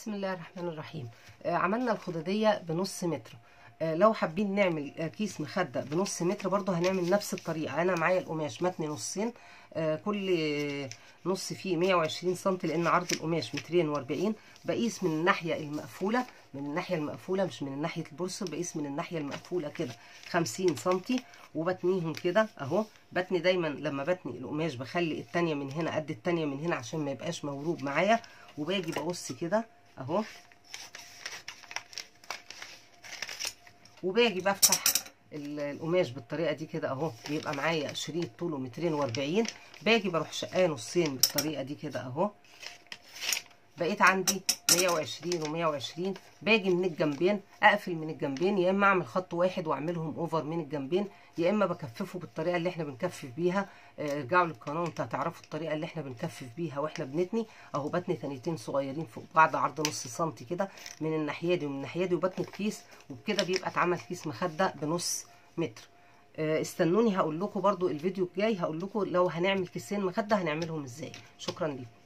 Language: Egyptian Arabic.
بسم الله الرحمن الرحيم آه، عملنا الخدادية بنص متر آه، لو حابين نعمل آه، كيس مخدة بنص متر برضو هنعمل نفس الطريقة انا معايا القماش متني نصين آه، كل آه، نص فيه 120 سم لان عرض القماش مترين واربعين بقيس من الناحية المقفولة من الناحية المقفولة مش من ناحية البرص بقيس من الناحية المقفولة كده 50 سم وبتنيهم كده اهو بتني دايما لما بتني القماش بخلي التانية من هنا قد التانية من هنا عشان ما يبقاش موروب معايا وباجي بقص كده اهو وباجي بفتح ال- القماش بالطريقه دي كده اهو بيبقى معايا شريط طوله مترين واربعين باجي بروح شقاه نصين بالطريقه دي كده اهو بقيت عندي 120 و120 باجي من الجنبين اقفل من الجنبين يا اما اعمل خط واحد واعملهم اوفر من الجنبين يا اما بكففه بالطريقه اللي احنا بنكفف بيها آه، ارجعوا للقناه وانتوا هتعرفوا الطريقه اللي احنا بنكفف بيها واحنا بنتني اهو بتني ثانيتين صغيرين فوق بعض عرض نص سنتي كده من الناحيه دي ومن الناحيه دي وبتني كيس وبكده بيبقى اتعمل كيس مخده بنص متر آه، استنوني هقول لكم برضو الفيديو الجاي هقول لكم لو هنعمل كيسين مخده هنعملهم ازاي شكرا ليكم